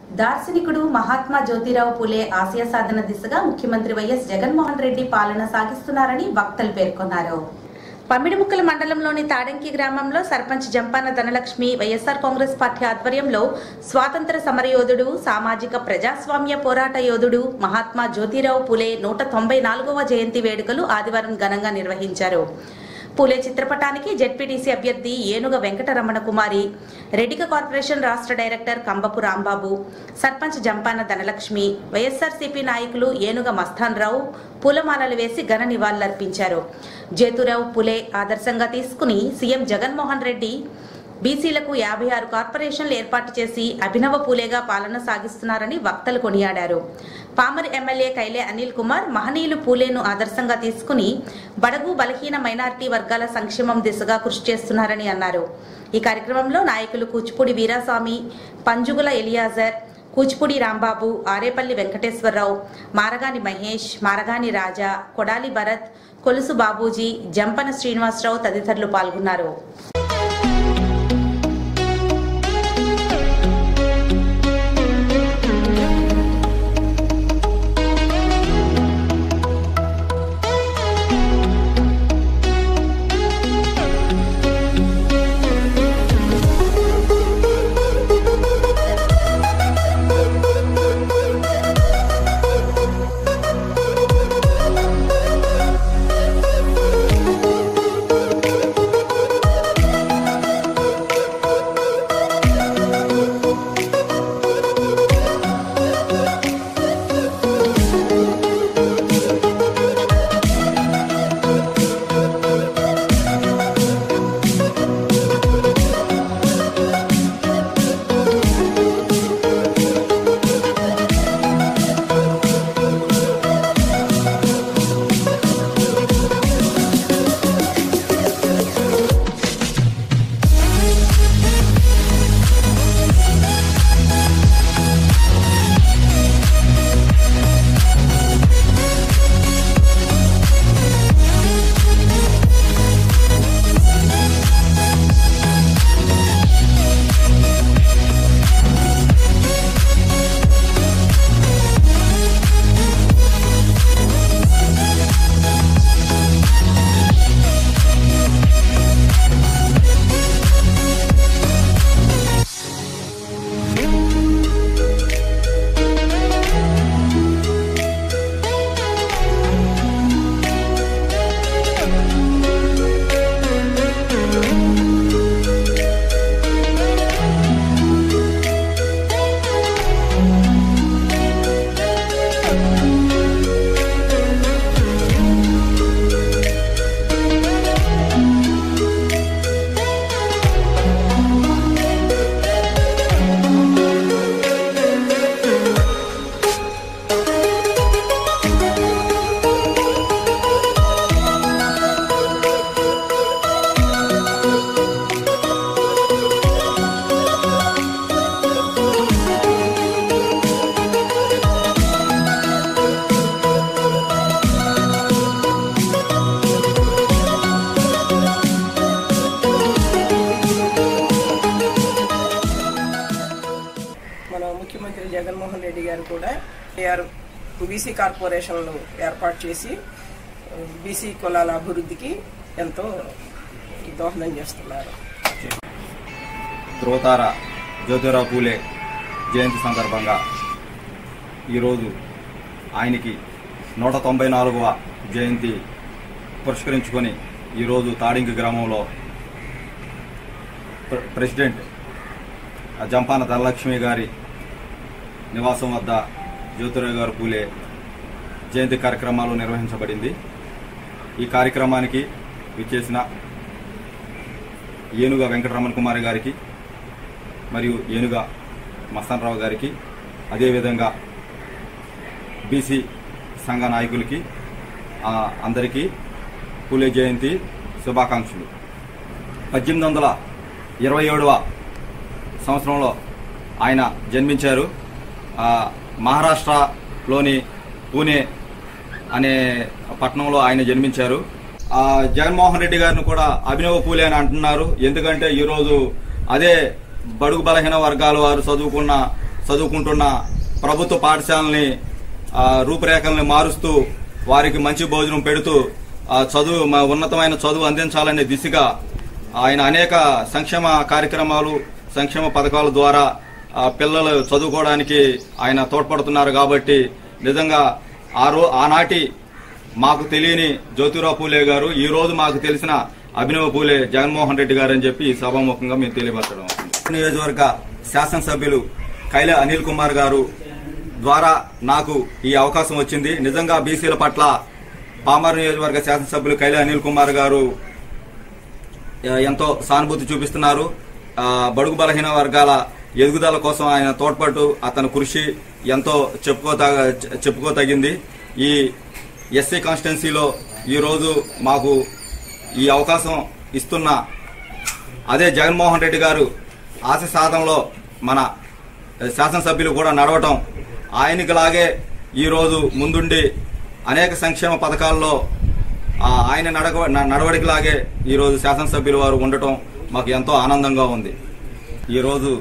దార్శనికుడు మహాత్మా జ్యోతిరావు పులే ఆశయ సాధన దిశగా ముఖ్యమంత్రి వైఎస్ జగన్మోహన్ రెడ్డి పాలన సాగిస్తున్నారని వక్తలు పేర్కొన్నారు పమిడిముక్కల మండలంలోని తాడంకి గ్రామంలో sarpanch Jampana Dhanalakshmi YSR Congress party ఆధ్వర్యంలో స్వాతంత్ర సమరయోధుడు సామాజిక ప్రజాస్వామ్య పోరాట యోధుడు మహాత్మా జ్యోతిరావు పులే నూట తొంభై నాలుగవ జయంతి వేడుకలు ఆదివారం ఘనంగా నిర్వహించారు పూలే చిత్రపటానికి జెడ్పీటీసీ అభ్యర్థి ఏనుగ వెంకటరమణ కుమారి రెడ్డిక కార్పొరేషన్ రాష్ట్ర డైరెక్టర్ కంబపు రాంబాబు సర్పంచ్ జంపాన ధనలక్ష్మి వైఎస్ఆర్సీపీ నాయకులు ఏనుగ మస్తాన్ రావు పూలమాలలు వేసి ఘన నివాళులర్పించారు జేతురావు పులే ఆదర్శంగా తీసుకుని సీఎం జగన్మోహన్ రెడ్డి బీసీలకు యాభై ఆరు కార్పొరేషన్లు ఏర్పాటు చేసి అభినవ పూలేగా పాలన సాగిస్తున్నారని వక్తలు కొనియాడారు పామర్ ఎమ్మెల్యే కైలే అనిల్ కుమార్ మహనీయులు పూలేను ఆదర్శంగా తీసుకుని బడగు బలహీన మైనారిటీ వర్గాల సంక్షేమం దిశగా కృషి చేస్తున్నారని అన్నారు ఈ కార్యక్రమంలో నాయకులు కూచిపూడి వీరాస్వామి పంజుగుల ఎలియాజర్ కూచిపూడి రాంబాబు ఆరేపల్లి వెంకటేశ్వరరావు మారగాని మహేష్ మారగాని రాజా కొడాలి భరత్ కొలుసు బాబూజీ జంపన శ్రీనివాసరావు తదితరులు పాల్గొన్నారు మన ముఖ్యమంత్రి జగన్మోహన్ రెడ్డి గారు కూడా ఏఆర్ బీసీ కార్పొరేషన్లు ఏర్పాటు చేసి బీసీ కులాల అభివృద్ధికి ఎంతో దోహదం చేస్తున్నారు ధ్రువతార జ్యోతిరావు పూలే జయంతి సందర్భంగా ఈరోజు ఆయనకి నూట తొంభై నాలుగవ జయంతి పురస్కరించుకొని ఈరోజు తాడింకి గ్రామంలో ప్ర- ప్రెసిడెంట్ జంపాన ధనలక్ష్మి గారి నివాసం వద్ద జ్యోతిరావు గారు పూలే జయంతి కార్యక్రమాలు నిర్వహించబడింది ఈ కార్యక్రమానికి విచ్చేసిన ఏనుగ వెంకటరమణ కుమార్ గారికి మరియు ఏనుగ మస్తానరావు గారికి అదేవిధంగా బీసీ సంఘ నాయకులకి ఆ, అందరికీ పూలే జయంతి శుభాకాంక్షలు పద్దెనిమిది వందల ఇరవై ఏడవ సంవత్సరంలో ఆయన జన్మించారు ఆ, మహారాష్ట్రలోని పూణే అనే పట్టణంలో ఆయన జన్మించారు ఆ జగన్మోహన్ రెడ్డి గారిని కూడా అభినవ పూలే అని అంటున్నారు ఎందుకంటే ఈరోజు అదే బడుగు బలహీన వర్గాల వారు చదువుకున్న చదువుకుంటున్న ప్రభుత్వ పాఠశాలని ఆ, రూపురేఖల్ని మారుస్తూ వారికి మంచి భోజనం పెడుతూ ఆ, చదువు మ- ఉన్నతమైన చదువు అందించాలనే దిశగా ఆయన అనేక సంక్షేమ కార్యక్రమాలు సంక్షేమ పథకాల ద్వారా ఆ, పిల్లలు చదువుకోవడానికి ఆయన తోడ్పడుతున్నారు కాబట్టి నిజంగా ఆ రో ఆనాటి మాకు తెలియని జ్యోతిరావు పూలే గారు ఈ రోజు మాకు తెలిసిన అభినవ పూలే జగన్మోహన్ రెడ్డి గారు అని చెప్పి ఈ సభాముఖంగా మేము తెలియపరచడం నియోజకవర్గ శాసనసభ్యులు కైల అనిల్ కుమార్ గారు ద్వారా నాకు ఈ అవకాశం వచ్చింది నిజంగా బీసీల పట్ల పామర్ నియోజకవర్గ శాసనసభ్యులు కైల అనిల్ కుమార్ గారు ఆ, ఎంతో సానుభూతి చూపిస్తున్నారు ఆ, బడుగు బలహీన వర్గాల ఎదుగుదల కోసం ఆయన తోడ్పాటు అతని కృషి ఎంతో చెప్పుకోతగ చెప్పుకోతగింది ఈ ఎస్సీ కాన్స్టిట్యున్సీలో ఈరోజు మాకు ఈ అవకాశం ఇస్తున్న అదే జగన్మోహన్ రెడ్డి గారు ఆశ సాధనలో మన శాసనసభ్యులు కూడా నడవటం ఆయనకి లాగే ఈరోజు ముందుండి అనేక సంక్షేమ పథకాల్లో ఆ ఆయన నడక న- నడవడికలాగే ఈరోజు శాసనసభ్యులు వారు ఉండటం మాకు ఎంతో ఆనందంగా ఉంది ఈరోజు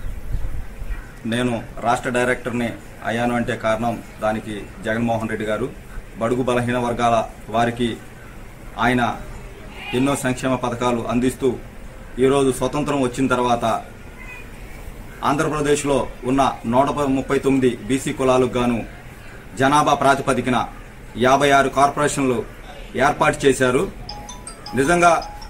నేను రాష్ట్ర డైరెక్టర్ని అయ్యాను అంటే కారణం దానికి జగన్మోహన్ రెడ్డి గారు బడుగు బలహీన వర్గాల వారికి ఆయన ఎన్నో సంక్షేమ పథకాలు అందిస్తూ ఈరోజు స్వతంత్రం వచ్చిన తర్వాత ఆంధ్రప్రదేశ్లో ఉన్న నూట ముప్పై తొమ్మిది బీసీ కులాలకు గాను జనాభా ప్రాతిపదికన యాభై ఆరు కార్పొరేషన్లు ఏర్పాటు చేశారు నిజంగా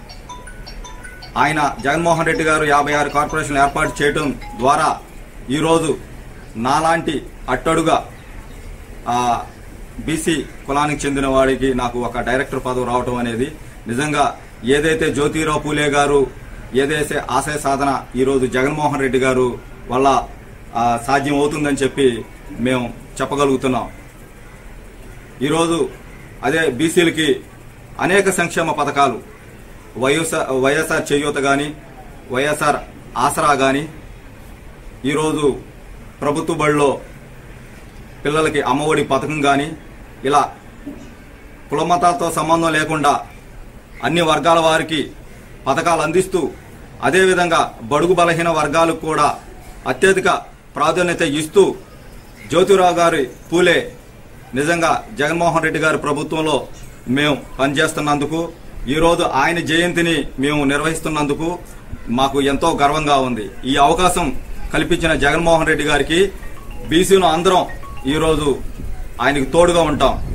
ఆయన జగన్మోహన్ రెడ్డి గారు యాభై ఆరు కార్పొరేషన్లు ఏర్పాటు చేయడం ద్వారా ఈరోజు నాలాంటి అట్టడుగా ఆ బీసీ కులానికి చెందిన వాడికి నాకు ఒక డైరెక్టర్ పదవి రావటం అనేది నిజంగా ఏదైతే జ్యోతిరావు పూలే గారు ఏదైతే ఆశయ సాధన ఈరోజు జగన్మోహన్ రెడ్డి గారు వల్ల ఆ, సాధ్యం అవుతుందని చెప్పి మేము చెప్పగలుగుతున్నాం ఈరోజు అదే బీసీలకి అనేక సంక్షేమ పథకాలు వైఎస్ఆర్ వైఎస్ఆర్ చేయూత గాని వైఎస్ఆర్ ఆసరా గాని ఈరోజు ప్రభుత్వ బడిలో పిల్లలకి అమ్మఒడి పథకం గాని ఇలా కులమతాలతో సంబంధం లేకుండా అన్ని వర్గాల వారికి పథకాలు అందిస్తూ అదేవిధంగా బడుగు బలహీన వర్గాలకు కూడా అత్యధిక ప్రాధాన్యత ఇస్తూ జ్యోతిరావు గారి పూలే నిజంగా జగన్మోహన్ రెడ్డి గారి ప్రభుత్వంలో మేము పనిచేస్తున్నందుకు ఈరోజు ఆయన జయంతిని మేము నిర్వహిస్తున్నందుకు మాకు ఎంతో గర్వంగా ఉంది ఈ అవకాశం కల్పించిన జగన్మోహన్ రెడ్డి గారికి బీసీలో అందరం ఈరోజు ఆయనకు తోడుగా ఉంటాం